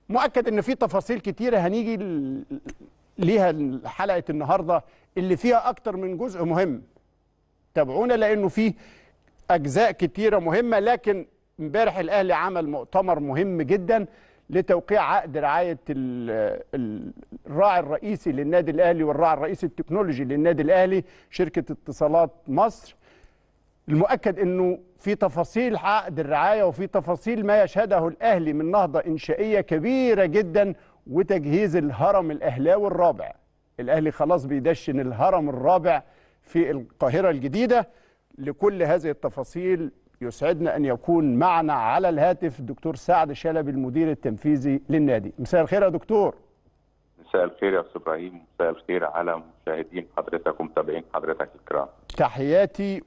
مؤكد ان في تفاصيل كتيره هنيجي ل- ليها حلقه النهارده اللي فيها اكتر من جزء مهم تابعونا لانه في اجزاء كتيره مهمه لكن امبارح الاهلي عمل مؤتمر مهم جدا لتوقيع عقد رعايه ال- ال- الراعي الرئيسي للنادي الاهلي والراعي الرئيسي التكنولوجي للنادي الاهلي شركه اتصالات مصر المؤكد انه في تفاصيل عقد الرعايه وفي تفاصيل ما يشهده الاهلي من نهضه انشائيه كبيره جدا وتجهيز الهرم الاهلاوي الرابع. الاهلي خلاص بيدشن الهرم الرابع في القاهره الجديده. لكل هذه التفاصيل يسعدنا ان يكون معنا على الهاتف الدكتور سعد شلبي المدير التنفيذي للنادي. مساء الخير يا دكتور. مساء الخير يا استاذ ابراهيم مساء الخير على مشاهدين حضرتك ومتابعين حضرتك الكرام تحياتي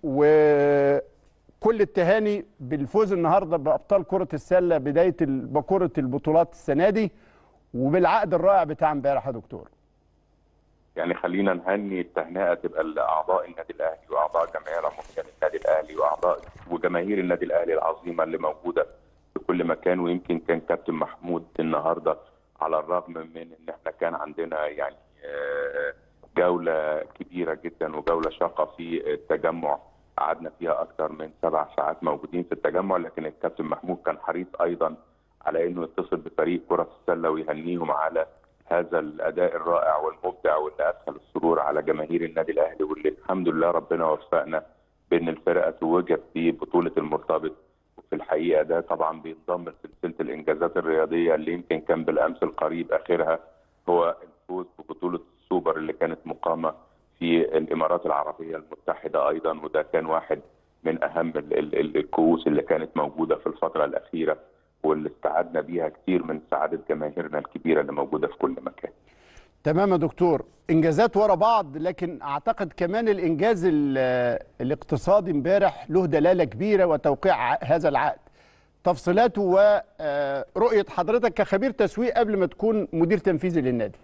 وكل التهاني بالفوز النهارده بابطال كره السله بدايه ال- بكره البطولات السنه دي وبالعقد الرائع بتاع امبارح يا دكتور يعني خلينا نهني التهنئه تبقى لاعضاء النادي الاهلي واعضاء جمعيه رمضان النادي الاهلي واعضاء وجماهير النادي الاهلي العظيمه اللي موجوده في كل مكان ويمكن كان كابتن محمود النهارده على الرغم من ان احنا كان عندنا يعني آه، جوله كبيره جدا وجوله شاقه في التجمع قعدنا فيها اكثر من سبع ساعات موجودين في التجمع لكن الكابتن محمود كان حريص ايضا على انه يتصل بفريق كره السله ويهنيهم على هذا الاداء الرائع والمبدع واللي ادخل السرور على جماهير النادي الاهلي واللي الحمد لله ربنا وفقنا بان الفرقه توجت في بطوله المرتبط وفي الحقيقه ده طبعا بينضم لسلسله الانجازات الرياضيه اللي يمكن كان بالامس القريب اخرها هو الفوز ببطوله السوبر اللي كانت مقامه في الامارات العربيه المتحده ايضا وده كان واحد من اهم ال- ال- ال- الكؤوس اللي كانت موجوده في الفتره الاخيره واللي استعدنا بيها كتير من سعاده جماهيرنا الكبيره اللي موجوده في كل مكان. تمام يا دكتور انجازات ورا بعض لكن اعتقد كمان الانجاز ال- الاقتصادي امبارح له دلاله كبيره وتوقيع ع- هذا العقد تفصيلاته ورؤيه حضرتك كخبير تسويق قبل ما تكون مدير تنفيذي للنادي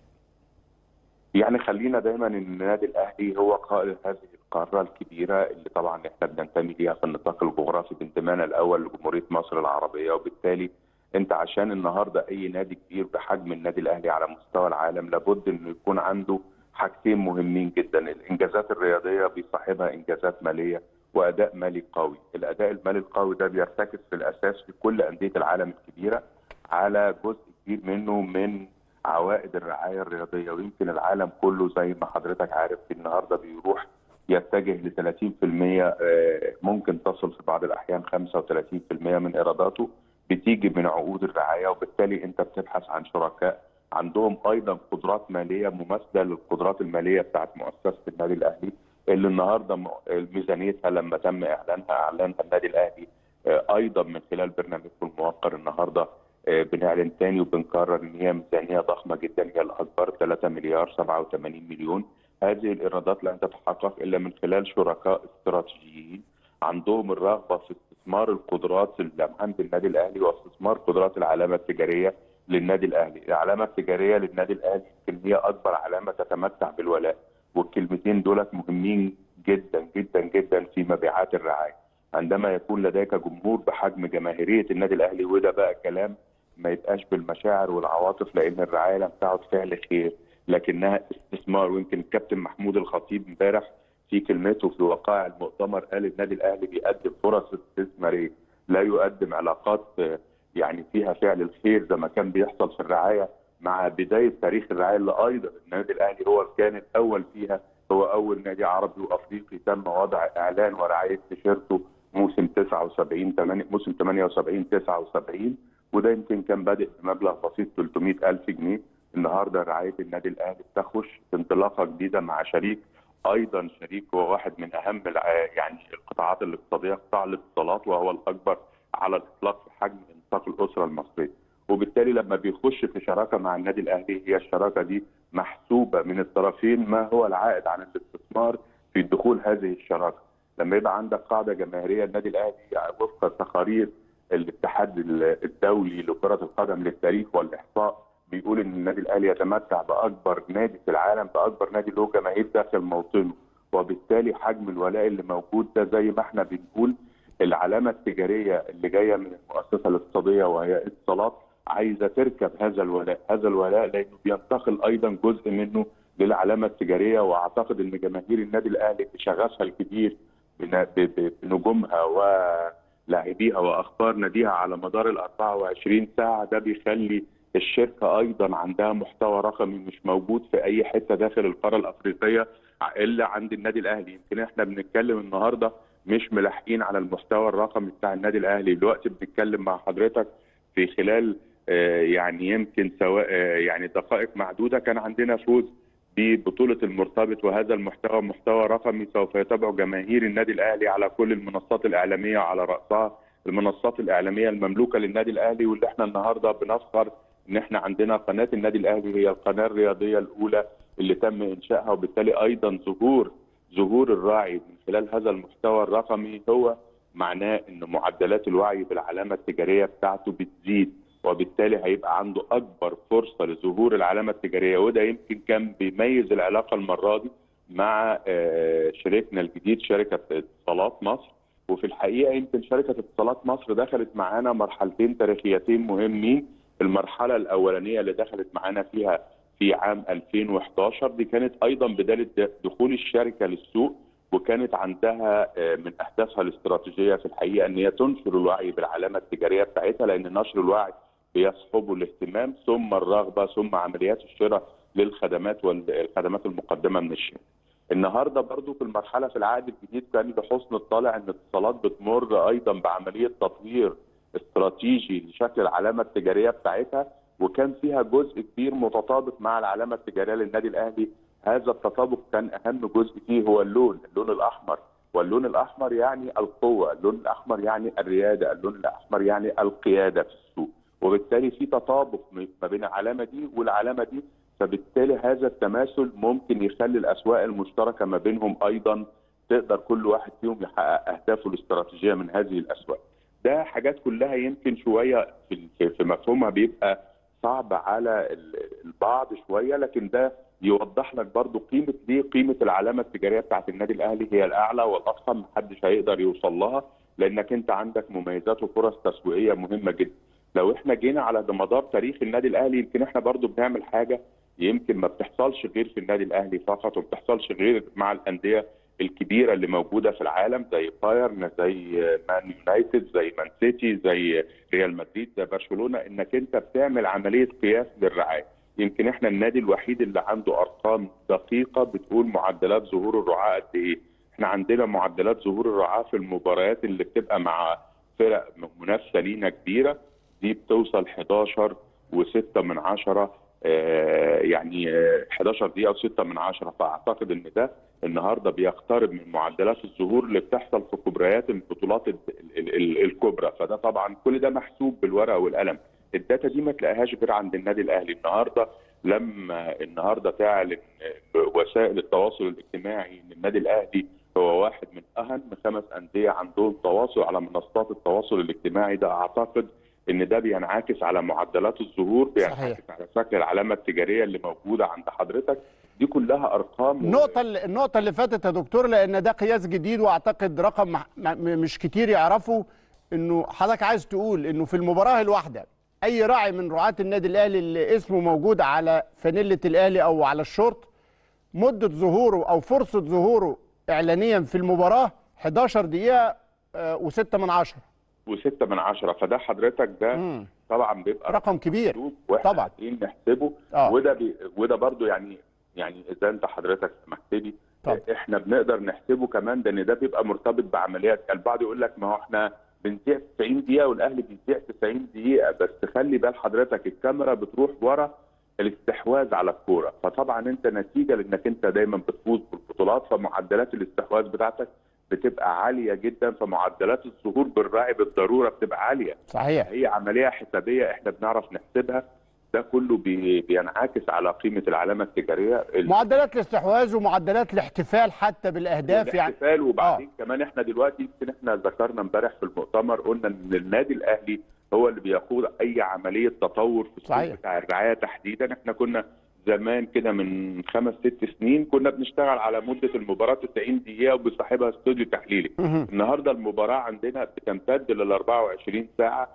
يعني خلينا دايما ان النادي الاهلي هو قائد هذه القاره الكبيره اللي طبعا احنا بننتمي ليها في النطاق الجغرافي بانتمائنا الاول لجمهوريه مصر العربيه وبالتالي انت عشان النهارده اي نادي كبير بحجم النادي الاهلي على مستوى العالم لابد انه يكون عنده حاجتين مهمين جدا الانجازات الرياضيه بيصاحبها انجازات ماليه واداء مالي قوي الاداء المالي القوي ده بيرتكز في الاساس في كل انديه العالم الكبيره على جزء كبير منه من عوائد الرعايه الرياضيه ويمكن العالم كله زي ما حضرتك عارف النهارده بيروح يتجه ل 30% آه، ممكن تصل في بعض الاحيان 35% من ايراداته بتيجي من عقود الرعايه وبالتالي انت بتبحث عن شركاء عندهم ايضا قدرات ماليه مماثله للقدرات الماليه بتاعت مؤسسه النادي الاهلي اللي النهارده م- ميزانيتها لما تم اعلانها اعلنها النادي الاهلي آه، ايضا من خلال برنامجكم الموقر النهارده آه، بنعلن تاني وبنكرر ان هي ميزانيه ضخمه جدا هي الاكبر 3 مليار 87 مليون هذه الايرادات لن تتحقق الا من خلال شركاء استراتيجيين عندهم الرغبه في استثمار القدرات اللي عند النادي الاهلي واستثمار قدرات العلامه التجاريه للنادي الاهلي، العلامه التجاريه للنادي الاهلي يمكن هي اكبر علامه تتمتع بالولاء والكلمتين دولت مهمين جدا جدا جدا في مبيعات الرعايه. عندما يكون لديك جمهور بحجم جماهيريه النادي الاهلي وده بقى كلام ما يبقاش بالمشاعر والعواطف لان الرعايه لم تعد فعل خير لكنها استثمار ويمكن الكابتن محمود الخطيب امبارح في كلمته في وقائع المؤتمر قال النادي الاهلي بيقدم فرص استثماريه لا يقدم علاقات آه، يعني فيها فعل الخير زي ما كان بيحصل في الرعايه مع بدايه تاريخ الرعايه اللي ايضا النادي الاهلي هو كان الاول فيها هو اول نادي عربي وافريقي تم وضع اعلان ورعايه تيشيرته موسم 79 8 موسم 78 79 وده يمكن كان بادئ بمبلغ بسيط 300 الف جنيه النهارده رعايه النادي الاهلي بتخش في انطلاقه جديده مع شريك ايضا شريك هو واحد من اهم الع- يعني القطاعات الاقتصاديه قطاع الاتصالات وهو الاكبر على الاطلاق في حجم انفاق الاسره المصريه وبالتالي لما بيخش في شراكه مع النادي الاهلي هي الشراكه دي محسوبه من الطرفين ما هو العائد عن الاستثمار في دخول هذه الشراكه لما يبقى عندك قاعده جماهيريه النادي الاهلي وفق تقارير الاتحاد الدولي لكره القدم للتاريخ والاحصاء بيقول ان النادي الاهلي يتمتع باكبر نادي في العالم باكبر نادي له جماهير داخل موطنه وبالتالي حجم الولاء اللي موجود ده زي ما احنا بنقول العلامه التجاريه اللي جايه من المؤسسه الاقتصاديه وهي اتصالات عايزه تركب هذا الولاء، هذا الولاء لانه بينتقل ايضا جزء منه للعلامه التجاريه واعتقد ان جماهير النادي الاهلي بشغفها الكبير بن- ب- ب- بنجومها ولاعبيها واخبار ناديها على مدار ال 24 ساعه ده بيخلي الشركه ايضا عندها محتوى رقمي مش موجود في اي حته داخل القاره الافريقيه الا عند النادي الاهلي يمكن احنا بنتكلم النهارده مش ملاحقين على المستوى الرقمي بتاع النادي الاهلي دلوقتي بنتكلم مع حضرتك في خلال آه، يعني يمكن سواء آه، يعني دقائق معدوده كان عندنا فوز ببطوله المرتبط وهذا المحتوى محتوى رقمي سوف يتابعه جماهير النادي الاهلي على كل المنصات الاعلاميه على راسها المنصات الاعلاميه المملوكه للنادي الاهلي واللي احنا النهارده بنفخر ان احنا عندنا قناه النادي الاهلي هي القناه الرياضيه الاولى اللي تم انشائها وبالتالي ايضا ظهور ظهور الراعي من خلال هذا المحتوى الرقمي هو معناه ان معدلات الوعي بالعلامه التجاريه بتاعته بتزيد وبالتالي هيبقى عنده اكبر فرصه لظهور العلامه التجاريه وده يمكن كان بيميز العلاقه المره دي مع آه، شريكنا الجديد شركه اتصالات مصر وفي الحقيقه يمكن شركه اتصالات مصر دخلت معانا مرحلتين تاريخيتين مهمين المرحله الاولانيه اللي دخلت معانا فيها في عام 2011 دي كانت ايضا بدايه دخول الشركه للسوق وكانت عندها آه، من اهدافها الاستراتيجيه في الحقيقه ان هي تنشر الوعي بالعلامه التجاريه بتاعتها لان نشر الوعي بيصحبه الاهتمام ثم الرغبه ثم عمليات الشراء للخدمات والخدمات المقدمه من الشركه. النهارده برضو في المرحله في العقد الجديد كان لحسن الطالع ان اتصالات بتمر ايضا بعمليه تطوير استراتيجي لشكل العلامه التجاريه بتاعتها وكان فيها جزء كبير متطابق مع العلامه التجاريه للنادي الاهلي هذا التطابق كان اهم جزء فيه هو اللون اللون الاحمر واللون الاحمر يعني القوه اللون الاحمر يعني الرياده اللون الاحمر يعني القياده في السوق وبالتالي في تطابق ما بين العلامه دي والعلامه دي فبالتالي هذا التماثل ممكن يخلي الاسواق المشتركه ما بينهم ايضا تقدر كل واحد فيهم يحقق اهدافه الاستراتيجيه من هذه الاسواق. ده حاجات كلها يمكن شويه في في مفهومها بيبقى صعب على ال- البعض شويه لكن ده يوضح لك برضو قيمه ليه قيمه العلامه التجاريه بتاعت النادي الاهلي هي الاعلى والاضخم محدش هيقدر يوصل لها لانك انت عندك مميزات وفرص تسويقيه مهمه جدا. لو احنا جينا على مدار تاريخ النادي الاهلي يمكن احنا برضو بنعمل حاجه يمكن ما بتحصلش غير في النادي الاهلي فقط وما بتحصلش غير مع الانديه الكبيره اللي موجوده في العالم زي بايرن زي مان يونايتد زي مان سيتي زي ريال مدريد زي برشلونه انك انت بتعمل عمليه قياس للرعايه يمكن احنا النادي الوحيد اللي عنده ارقام دقيقه بتقول معدلات ظهور الرعاه قد ايه احنا عندنا معدلات ظهور الرعاه في المباريات اللي بتبقى مع فرق منافسه لينا كبيره دي بتوصل 11 و6 من عشرة آه، يعني آه، 11 دقيقة و6 من عشرة فأعتقد إن ده النهاردة بيقترب من معدلات الظهور اللي بتحصل في كبريات البطولات ال- ال- ال- الكبرى فده طبعا كل ده محسوب بالورقة والقلم الداتا دي ما تلاقيهاش غير عند النادي الأهلي النهاردة لما النهاردة تعلن آه، وسائل التواصل الاجتماعي إن النادي الأهلي هو واحد من أهم خمس أندية عندهم تواصل على منصات التواصل الاجتماعي ده أعتقد ان ده بينعكس على معدلات الظهور بينعكس صحيح. على شكل العلامه التجاريه اللي موجوده عند حضرتك دي كلها ارقام النقطة اللي- النقطة اللي فاتت يا دكتور لأن ده قياس جديد وأعتقد رقم مح- م- مش كتير يعرفوا إنه حضرتك عايز تقول إنه في المباراة الواحدة أي راعي من رعاة النادي الأهلي اللي اسمه موجود على فانيلة الأهلي أو على الشورت مدة ظهوره أو فرصة ظهوره إعلانيا في المباراة 11 دقيقة وستة من عشرة وستة من عشرة فده حضرتك ده مم. طبعا بيبقى رقم كبير محسوب واحنا طبعا. قادرين نحسبه آه. وده بي وده برضو يعني يعني اذا انت حضرتك سمحت لي طبعا. احنا بنقدر نحسبه كمان ده ان ده بيبقى مرتبط بعمليات البعض يقول لك ما هو احنا بنذيع 90 دقيقه والاهلي بيذيع 90 دقيقه بس خلي بال حضرتك الكاميرا بتروح ورا الاستحواذ على الكوره فطبعا انت نتيجه لانك انت دايما بتفوز بالبطولات فمعدلات الاستحواذ بتاعتك بتبقى عاليه جدا فمعدلات الظهور بالراعي بالضروره بتبقى عاليه صحيح هي عمليه حسابيه احنا بنعرف نحسبها ده كله بي بينعكس على قيمه العلامه التجاريه معدلات الاستحواذ ومعدلات الاحتفال حتى بالأهداف يعني الاحتفال وبعدين آه. كمان احنا دلوقتي يمكن احنا ذكرنا امبارح في المؤتمر قلنا ان النادي الاهلي هو اللي بيقود اي عمليه تطور في السوق صحيح. بتاع الرعايه تحديدا احنا كنا زمان كده من خمس ست سنين كنا بنشتغل على مده المباراه 90 دقيقه وبيصاحبها استوديو تحليلي مهم. النهارده المباراه عندنا بتمتد لل 24 ساعه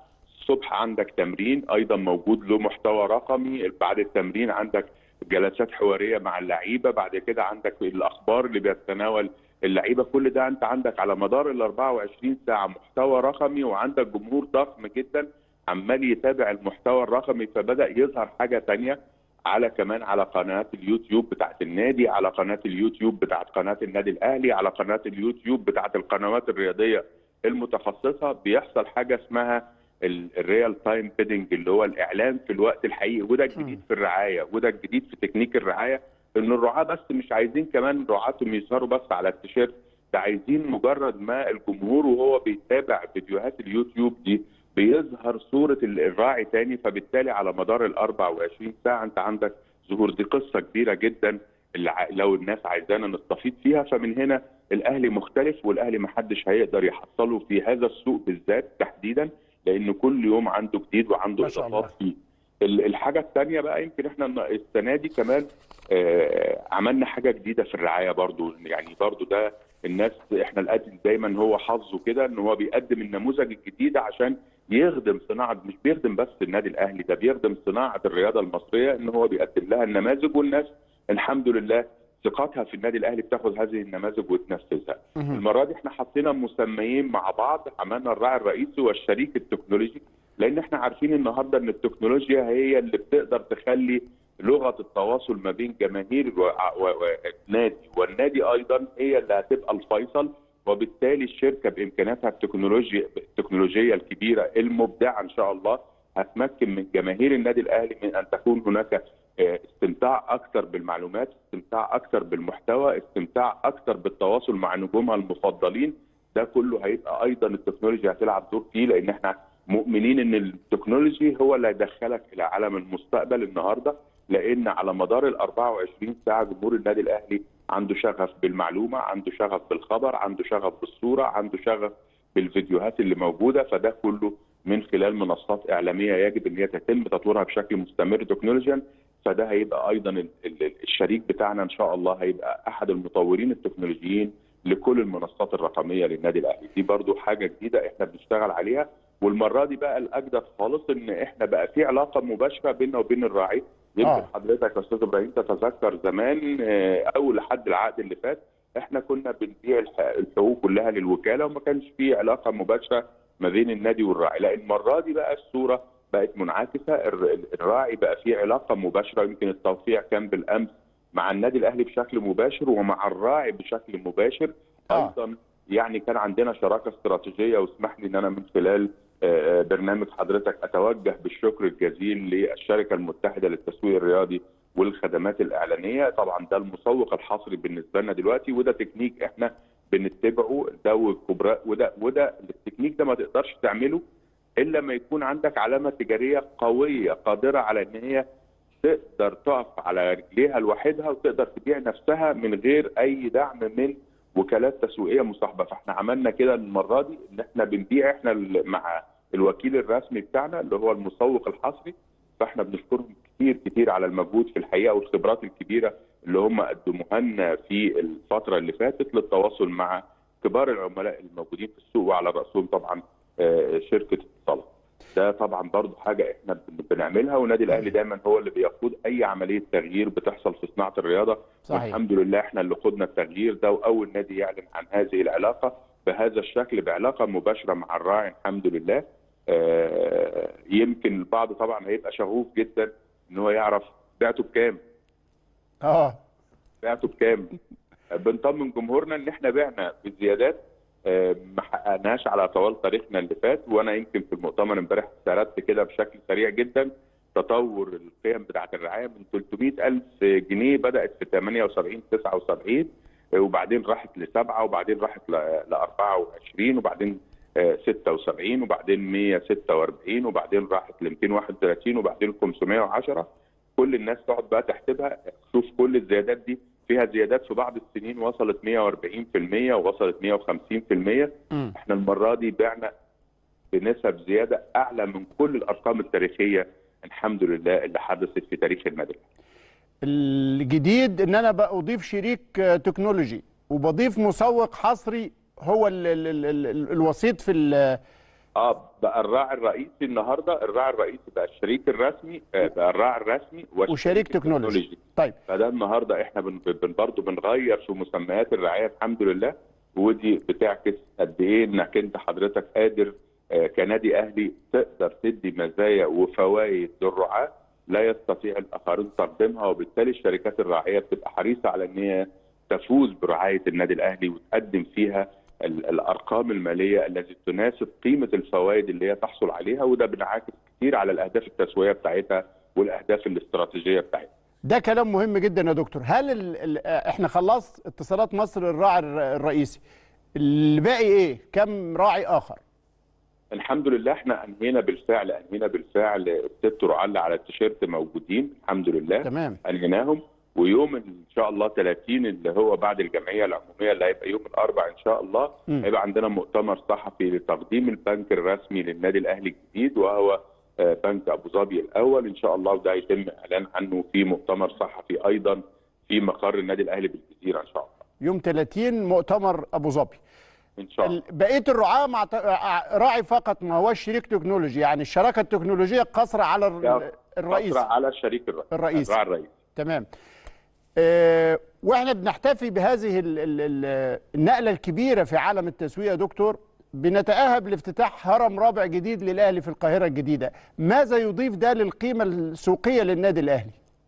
الصبح عندك تمرين ايضا موجود له محتوى رقمي بعد التمرين عندك جلسات حواريه مع اللعيبه بعد كده عندك الاخبار اللي بيتناول اللعيبه كل ده انت عندك على مدار ال 24 ساعه محتوى رقمي وعندك جمهور ضخم جدا عمال يتابع المحتوى الرقمي فبدا يظهر حاجه تانية على كمان على قناه اليوتيوب بتاعت النادي على قناه اليوتيوب بتاعت قناه النادي الاهلي على قناه اليوتيوب بتاعت القنوات الرياضيه المتخصصه بيحصل حاجه اسمها الريال تايم بيدنج اللي هو الاعلان في الوقت الحقيقي وده الجديد في الرعايه وده الجديد في تكنيك الرعايه ان الرعاه بس مش عايزين كمان رعاتهم يظهروا بس على التيشيرت ده عايزين مجرد ما الجمهور وهو بيتابع فيديوهات اليوتيوب دي بيظهر صوره الراعي تاني فبالتالي على مدار ال 24 ساعه انت عندك ظهور دي قصه كبيره جدا اللي لو الناس عايزانا نستفيد فيها فمن هنا الاهلي مختلف والاهلي ما حدش هيقدر يحصله في هذا السوق بالذات تحديدا لان كل يوم عنده جديد وعنده اضافات فيه الحاجه الثانيه بقى يمكن احنا السنه دي كمان آه عملنا حاجه جديده في الرعايه برضو يعني برضو ده الناس احنا القدم دايما هو حظه كده ان هو بيقدم النموذج الجديد عشان يخدم صناعه مش بيخدم بس النادي الاهلي ده بيخدم صناعه الرياضه المصريه ان هو بيقدم لها النماذج والناس الحمد لله ثقتها في النادي الاهلي بتاخد هذه النماذج وتنفذها. المره دي احنا حطينا مسميين مع بعض عملنا الراعي الرئيسي والشريك التكنولوجي لان احنا عارفين النهارده ان التكنولوجيا هي اللي بتقدر تخلي لغه التواصل ما بين جماهير والنادي والنادي ايضا هي اللي هتبقى الفيصل وبالتالي الشركه بامكانياتها التكنولوجيا التكنولوجيه الكبيره المبدعه ان شاء الله هتمكن من جماهير النادي الاهلي من ان تكون هناك استمتاع اكثر بالمعلومات، استمتاع اكثر بالمحتوى، استمتاع اكثر بالتواصل مع نجومها المفضلين، ده كله هيبقى ايضا التكنولوجيا هتلعب دور فيه لان احنا مؤمنين ان التكنولوجي هو اللي هيدخلك الى عالم المستقبل النهارده لان على مدار ال 24 ساعه جمهور النادي الاهلي عنده شغف بالمعلومه، عنده شغف بالخبر، عنده شغف بالصوره، عنده شغف بالفيديوهات اللي موجوده فده كله من خلال منصات اعلاميه يجب ان هي تتم تطويرها بشكل مستمر تكنولوجيا فده هيبقى ايضا الشريك بتاعنا ان شاء الله هيبقى احد المطورين التكنولوجيين لكل المنصات الرقميه للنادي الاهلي دي برضو حاجه جديده احنا بنشتغل عليها والمره دي بقى الاجدد خالص ان احنا بقى في علاقه مباشره بيننا وبين الراعي يمكن آه. حضرتك يا استاذ ابراهيم تتذكر زمان اول لحد العقد اللي فات احنا كنا بنبيع الحقوق كلها للوكاله وما كانش في علاقه مباشره ما بين النادي والراعي لا المره دي بقى الصوره بقت منعكسه الراعي بقى في علاقه مباشره يمكن التوقيع كان بالامس مع النادي الاهلي بشكل مباشر ومع الراعي بشكل مباشر آه. ايضا يعني كان عندنا شراكه استراتيجيه واسمح لي ان انا من خلال برنامج حضرتك اتوجه بالشكر الجزيل للشركه المتحده للتسويق الرياضي والخدمات الاعلانيه طبعا ده المسوق الحصري بالنسبه لنا دلوقتي وده تكنيك احنا بنتبعه ده والكبراء وده وده التكنيك ده ما تقدرش تعمله الا ما يكون عندك علامه تجاريه قويه قادره على ان هي تقدر تقف على رجليها لوحدها وتقدر تبيع نفسها من غير اي دعم من وكالات تسويقيه مصاحبه فاحنا عملنا كده المره دي ان احنا بنبيع احنا مع الوكيل الرسمي بتاعنا اللي هو المسوق الحصري فاحنا بنشكرهم كتير كتير على المجهود في الحقيقه والخبرات الكبيره اللي هم قدموها لنا في الفتره اللي فاتت للتواصل مع كبار العملاء الموجودين في السوق وعلى راسهم طبعا شركه اتصالات. ده طبعا برضه حاجه احنا بنعملها والنادي الاهلي دايما هو اللي بيقود اي عمليه تغيير بتحصل في صناعه الرياضه صحيح. والحمد لله احنا اللي خدنا التغيير ده واول نادي يعلن عن هذه العلاقه بهذا الشكل بعلاقه مباشره مع الراعي الحمد لله آه يمكن البعض طبعا هيبقى شغوف جدا ان هو يعرف بعته بكام اه بعته بكام بنطمن جمهورنا ان احنا بعنا بزيادات ما حققناش على طوال تاريخنا اللي فات وانا يمكن في المؤتمر امبارح سردت كده بشكل سريع جدا تطور القيم بتاعه الرعايه من 300 الف جنيه بدات في 78 79 وبعدين راحت لسبعه وبعدين راحت ل 24 وبعدين 76 وبعدين 146 وبعدين راحت ل 231 وبعدين 510 كل الناس تقعد بقى تحسبها تشوف كل الزيادات دي فيها زيادات في بعض السنين وصلت 140% ووصلت 150% م. احنا المره دي بعنا بنسب زياده اعلى من كل الارقام التاريخيه الحمد لله اللي حدثت في تاريخ النادي الجديد ان انا بضيف شريك تكنولوجي وبضيف مسوق حصري هو ال ال ال ال الوسيط في اه بقى الراعي الرئيسي النهارده الراعي الرئيسي بقى الشريك الرسمي آه، بقى الراعي الرسمي وشريك تكنولوجي طيب فده النهارده احنا بن بن برضه بنغير في مسميات الرعايه الحمد لله ودي بتعكس قد ايه انك انت حضرتك قادر آه، كنادي اهلي تقدر تدي مزايا وفوائد للرعاه لا يستطيع الاخرون تقديمها وبالتالي الشركات الراعيه بتبقى حريصه على ان هي تفوز برعايه النادي الاهلي وتقدم فيها ال- الارقام الماليه التي تناسب قيمه الفوائد اللي هي تحصل عليها وده بينعكس كتير على الاهداف التسويقيه بتاعتها والاهداف الاستراتيجيه بتاعتها. ده كلام مهم جدا يا دكتور هل ال ال احنا خلص اتصالات مصر الراعي الر- الرئيسي الباقي ايه كم راعي اخر الحمد لله احنا انهينا بالفعل انهينا بالفعل الست رعاة اللي على التيشيرت موجودين الحمد لله تمام انهيناهم ويوم ان شاء الله 30 اللي هو بعد الجمعيه العموميه اللي هيبقى يوم الاربعاء ان شاء الله مم. هيبقى عندنا مؤتمر صحفي لتقديم البنك الرسمي للنادي الاهلي الجديد وهو آه، بنك ابو ظبي الاول ان شاء الله وده هيتم اعلان عنه في مؤتمر صحفي ايضا في مقر النادي الاهلي بالجزيره ان شاء الله يوم 30 مؤتمر ابو ظبي ان شاء الله ال- بقيه الرعاه مع ت- ع- راعي فقط ما هوش شريك تكنولوجي يعني الشراكه التكنولوجيه قاصره على الر- لا، الرئيس أسرع على الشريك الرئيسي الرئيسي. الراعي الرئيسي تمام آه، واحنا بنحتفي بهذه ال- ال- ال- النقله الكبيره في عالم التسويق يا دكتور بنتاهب لافتتاح هرم رابع جديد للاهلي في القاهره الجديده ماذا يضيف ده للقيمه السوقيه للنادي الاهلي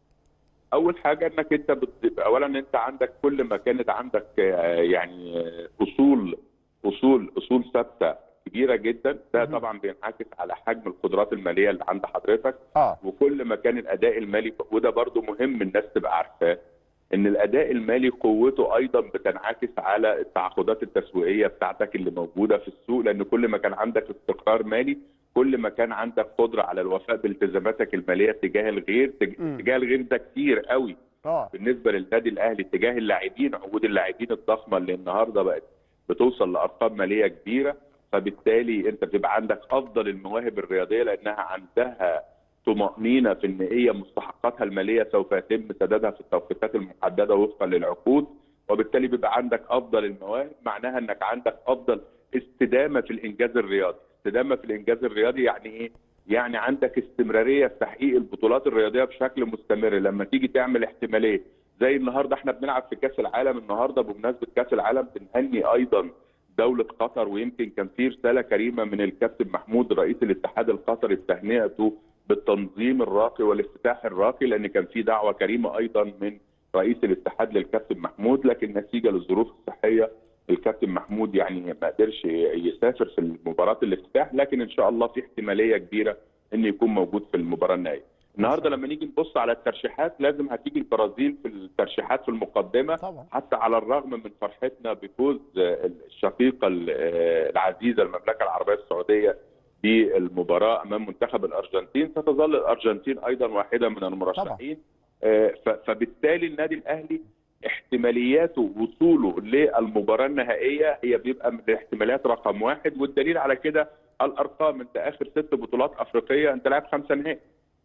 اول حاجه انك انت بت... اولا انت عندك كل ما كانت عندك آه، يعني آه، اصول اصول اصول ثابته كبيره جدا ده مهم. طبعا بينعكس على حجم القدرات الماليه اللي عند حضرتك اه وكل ما كان الاداء المالي وده برضو مهم الناس تبقى عارفاه ان الاداء المالي قوته ايضا بتنعكس على التعاقدات التسويقيه بتاعتك اللي موجوده في السوق لان كل ما كان عندك استقرار مالي كل ما كان عندك قدره على الوفاء بالتزاماتك الماليه تجاه الغير تج- مم. تجاه الغير ده كتير قوي اه بالنسبه للنادي الاهلي تجاه اللاعبين عقود اللاعبين الضخمه اللي النهارده بقت بتوصل لارقام ماليه كبيره فبالتالي انت بتبقى عندك افضل المواهب الرياضيه لانها عندها طمانينه في ان هي مستحقاتها الماليه سوف يتم سدادها في التوقيتات المحدده وفقا للعقود وبالتالي بيبقى عندك افضل المواهب معناها انك عندك افضل استدامه في الانجاز الرياضي استدامه في الانجاز الرياضي يعني ايه يعني عندك استمراريه في تحقيق البطولات الرياضيه بشكل مستمر لما تيجي تعمل احتماليه زي النهارده احنا بنلعب في كاس العالم النهارده بمناسبه كاس العالم بنهني ايضا دوله قطر ويمكن كان في رساله كريمه من الكابتن محمود رئيس الاتحاد القطري بتهنئته بالتنظيم الراقي والافتتاح الراقي لان كان في دعوه كريمه ايضا من رئيس الاتحاد للكابتن محمود لكن نتيجه للظروف الصحيه الكابتن محمود يعني ما قدرش يسافر في مباراه الافتتاح لكن ان شاء الله في احتماليه كبيره انه يكون موجود في المباراه النهائيه. النهارده لما نيجي نبص على الترشيحات لازم هتيجي البرازيل في الترشيحات في المقدمه طبعا حتى على الرغم من فرحتنا بفوز الشقيقه العزيزه المملكه العربيه السعوديه بالمباراه امام منتخب الارجنتين ستظل الارجنتين ايضا واحده من المرشحين آه، ف- فبالتالي النادي الاهلي احتمالياته وصوله للمباراه النهائيه هي بيبقى من الاحتمالات رقم واحد والدليل على كده الارقام انت اخر ست بطولات افريقيه انت لاعب خمسه نهائي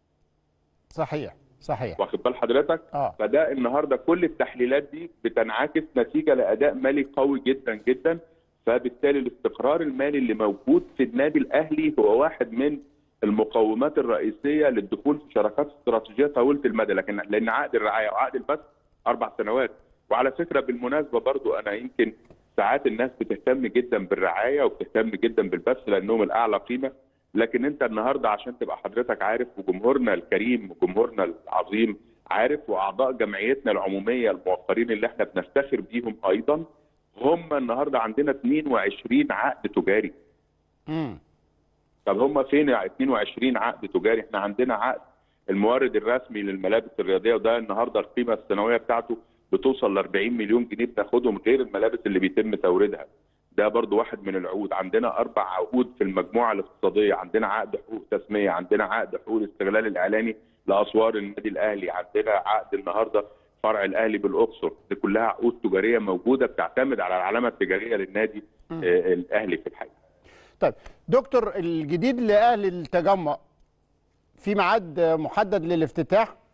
صحيح صحيح واخد بال حضرتك اه فده النهارده كل التحليلات دي بتنعكس نتيجه لاداء مالي قوي جدا جدا فبالتالي الاستقرار المالي اللي موجود في النادي الاهلي هو واحد من المقومات الرئيسيه للدخول في شراكات استراتيجيه طويله المدى لكن لان عقد الرعايه وعقد البث اربع سنوات وعلى فكره بالمناسبه برضو انا يمكن ساعات الناس بتهتم جدا بالرعايه وبتهتم جدا بالبث لانهم الاعلى قيمه لكن انت النهارده عشان تبقى حضرتك عارف وجمهورنا الكريم وجمهورنا العظيم عارف واعضاء جمعيتنا العموميه الموقرين اللي احنا بنفتخر بيهم ايضا هم النهارده عندنا 22 عقد تجاري امم طب هم فين يا 22 عقد تجاري احنا عندنا عقد المورد الرسمي للملابس الرياضيه وده النهارده القيمه السنويه بتاعته بتوصل ل 40 مليون جنيه بناخدهم غير الملابس اللي بيتم توريدها ده برضو واحد من العقود عندنا اربع عقود في المجموعه الاقتصاديه عندنا عقد حقوق تسميه عندنا عقد حقوق الاستغلال الاعلاني لاسوار النادي الاهلي عندنا عقد النهارده فرع الاهلي بالاقصر دي كلها عقود تجاريه موجوده بتعتمد على العلامه التجاريه للنادي مم. آه، الاهلي في الحقيقه طيب دكتور الجديد لاهل التجمع في ميعاد محدد للافتتاح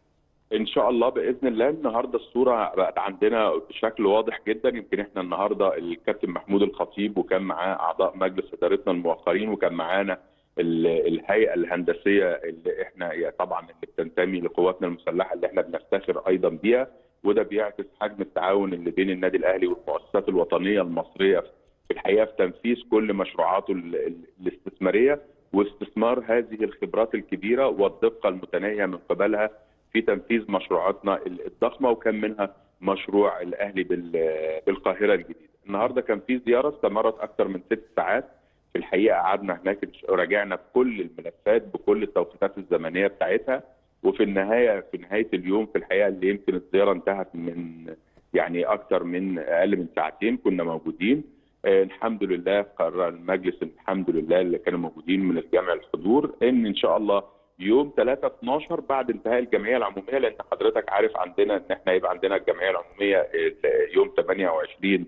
ان شاء الله باذن الله النهارده الصوره بقت عندنا بشكل واضح جدا يمكن احنا النهارده الكابتن محمود الخطيب وكان معاه اعضاء مجلس ادارتنا المؤخرين وكان معانا ال- الهيئه الهندسيه اللي احنا يعني طبعا اللي بتنتمي لقواتنا المسلحه اللي احنا بنفتخر ايضا بيها وده بيعكس حجم التعاون اللي بين النادي الاهلي والمؤسسات الوطنيه المصريه في الحقيقه في تنفيذ كل مشروعاته ال- ال- الاستثماريه واستثمار هذه الخبرات الكبيره والدقه المتناهيه من قبلها في تنفيذ مشروعاتنا الضخمه وكان منها مشروع الاهلي بال- بالقاهره الجديده. النهارده كان في زياره استمرت اكثر من ست ساعات في الحقيقه قعدنا هناك راجعنا بكل الملفات بكل التوقيتات الزمنيه بتاعتها وفي النهايه في نهايه اليوم في الحقيقه اللي يمكن الزياره انتهت من يعني اكثر من اقل من ساعتين كنا موجودين آه، الحمد لله قرر المجلس الحمد لله اللي كانوا موجودين من الجامع الحضور ان ان شاء الله يوم 3 12 بعد انتهاء الجمعيه العموميه لان حضرتك عارف عندنا ان احنا يبقى عندنا الجمعيه العموميه آه، يوم 28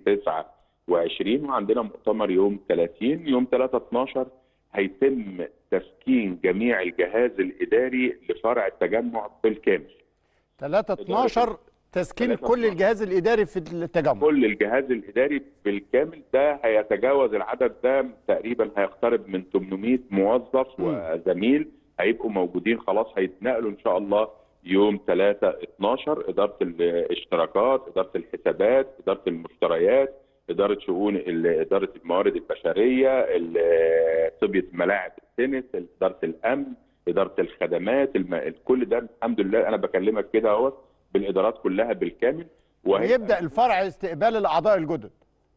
29 وعندنا مؤتمر يوم 30 يوم 3 12 هيتم تسكين جميع الجهاز الاداري لفرع التجمع بالكامل 3 12 تسكين 3 كل 12. الجهاز الاداري في التجمع كل الجهاز الاداري بالكامل ده هيتجاوز العدد ده تقريبا هيقترب من 800 موظف مم. وزميل هيبقوا موجودين خلاص هيتنقلوا ان شاء الله يوم 3 12 اداره الاشتراكات اداره الحسابات اداره المشتريات اداره شؤون ال- اداره الموارد البشريه ال- طبيه ملاعب التنس اداره الامن اداره الخدمات الم... كل ده الحمد لله انا بكلمك كده اهوت بالادارات كلها بالكامل وهيبقى ويبدا الفرع استقبال الاعضاء الجدد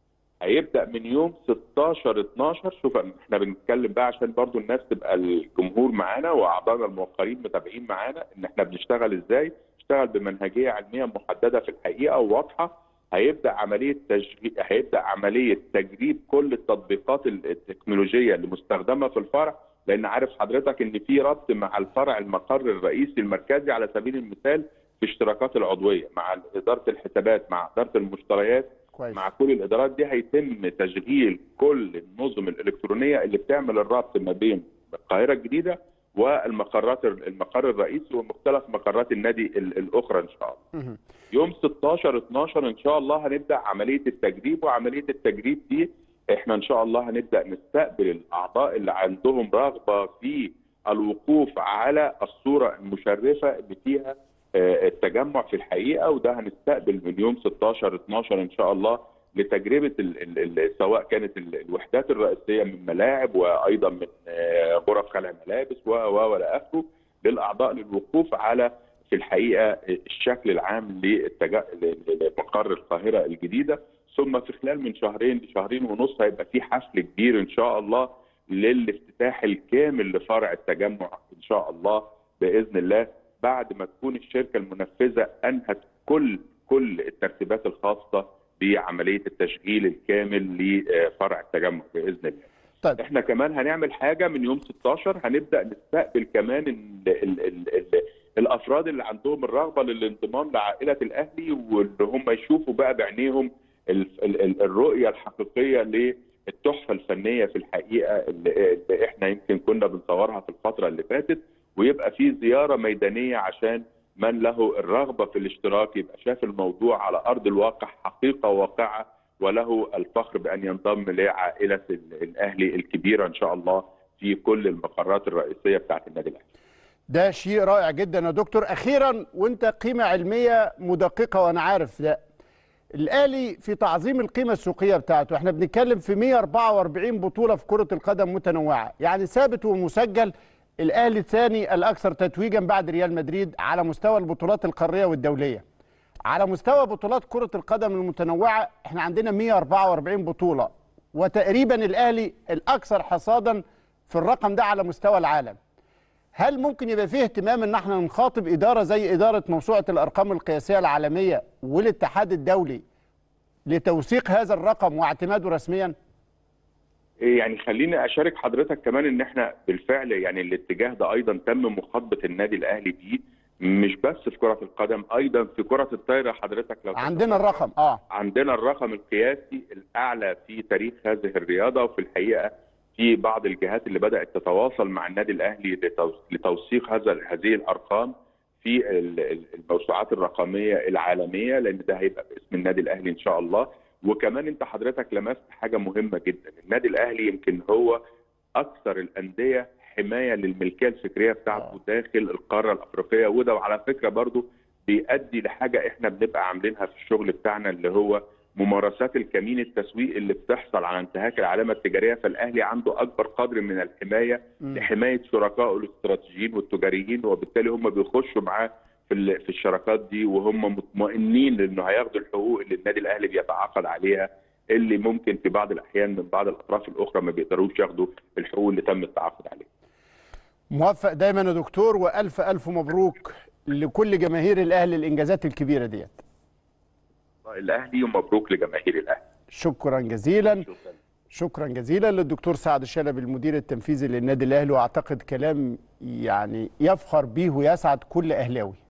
هيبدا من يوم 16 12 شوف احنا بنتكلم بقى عشان برضو الناس تبقى الجمهور معانا واعضائنا الموقرين متابعين معانا ان احنا بنشتغل ازاي نشتغل بمنهجيه علميه محدده في الحقيقه وواضحه هيبدا عمليه تشغيل هيبدا عمليه تجريب كل التطبيقات التكنولوجيه اللي مستخدمه في الفرع لان عارف حضرتك ان في ربط مع الفرع المقر الرئيسي المركزي على سبيل المثال في اشتراكات العضويه مع اداره الحسابات مع اداره المشتريات كويس مع كل الادارات دي هيتم تشغيل كل النظم الالكترونيه اللي بتعمل الربط ما بين القاهره الجديده والمقرات المقر الرئيسي ومختلف مقرات النادي ال- الاخرى ان شاء الله. مهم. يوم 16 12 ان شاء الله هنبدا عمليه التجريب وعمليه التجريب دي احنا ان شاء الله هنبدا نستقبل الاعضاء اللي عندهم رغبه في الوقوف على الصوره المشرفه اللي فيها آه، التجمع في الحقيقه وده هنستقبل من يوم 16 12 ان شاء الله لتجربه ال ال ال سواء كانت ال- الوحدات الرئيسيه من ملاعب وايضا من آه، غرف خلع ملابس و و والى اخره للاعضاء للوقوف على في الحقيقه الشكل العام للتجا... لمقر القاهره الجديده ثم في خلال من شهرين لشهرين ونص هيبقى في حفل كبير ان شاء الله للافتتاح الكامل لفرع التجمع ان شاء الله باذن الله بعد ما تكون الشركه المنفذه انهت كل كل الترتيبات الخاصه بعمليه التشغيل الكامل لفرع التجمع باذن الله. طيب احنا كمان هنعمل حاجه من يوم 16 هنبدا نستقبل كمان ال ال ال ال الافراد اللي عندهم الرغبه للانضمام لعائله الاهلي واللي هم يشوفوا بقى بعينيهم ال ال ال الرؤيه الحقيقيه للتحفه الفنيه في الحقيقه اللي, اللي احنا يمكن كنا بنصورها في الفتره اللي فاتت ويبقى في زياره ميدانيه عشان من له الرغبه في الاشتراك يبقى شاف الموضوع على ارض الواقع حقيقه واقعه وله الفخر بان ينضم لعائله ال- الاهلي الكبيره ان شاء الله في كل المقرات الرئيسيه بتاعت النادي الاهلي. ده شيء رائع جدا يا دكتور اخيرا وانت قيمه علميه مدققه وانا عارف ده الاهلي في تعظيم القيمه السوقيه بتاعته احنا بنتكلم في 144 بطوله في كره القدم متنوعه يعني ثابت ومسجل الاهلي الثاني الاكثر تتويجا بعد ريال مدريد على مستوى البطولات القاريه والدوليه على مستوى بطولات كره القدم المتنوعه احنا عندنا 144 بطوله وتقريبا الاهلي الاكثر حصادا في الرقم ده على مستوى العالم هل ممكن يبقى فيه اهتمام ان احنا نخاطب اداره زي اداره موسوعه الارقام القياسيه العالميه والاتحاد الدولي لتوثيق هذا الرقم واعتماده رسميا؟ يعني خليني اشارك حضرتك كمان ان احنا بالفعل يعني الاتجاه ده ايضا تم مخاطبه النادي الاهلي بيه مش بس في كره القدم ايضا في كره الطايره حضرتك لو عندنا الرقم اه عندنا الرقم القياسي الاعلى في تاريخ هذه الرياضه وفي الحقيقه في بعض الجهات اللي بدات تتواصل مع النادي الاهلي لتوث- لتوثيق هذا هذه الارقام في ال- ال- الموسوعات الرقميه العالميه لان ده هيبقى باسم النادي الاهلي ان شاء الله وكمان انت حضرتك لمست حاجه مهمه جدا النادي الاهلي يمكن هو اكثر الانديه حمايه للملكيه الفكريه بتاعته داخل القاره الافريقيه وده على فكره برضو بيؤدي لحاجه احنا بنبقى عاملينها في الشغل بتاعنا اللي هو ممارسات الكمين التسويق اللي بتحصل على انتهاك العلامه التجاريه فالاهلي عنده اكبر قدر من الحمايه لحمايه شركائه الاستراتيجيين والتجاريين وبالتالي هم بيخشوا معاه في ال- في الشراكات دي وهم مطمئنين انه هياخدوا الحقوق اللي النادي الاهلي بيتعاقد عليها اللي ممكن في بعض الاحيان من بعض الاطراف الاخرى ما بيقدروش ياخدوا الحقوق اللي تم التعاقد عليها. موفق دايما يا دكتور والف الف مبروك لكل جماهير الاهلي الانجازات الكبيره ديت الاهلي ومبروك لجماهير الاهلي. شكرا جزيلا شكرا. شكرا جزيلا للدكتور سعد الشلبي المدير التنفيذي للنادي الاهلي واعتقد كلام يعني يفخر به ويسعد كل اهلاوي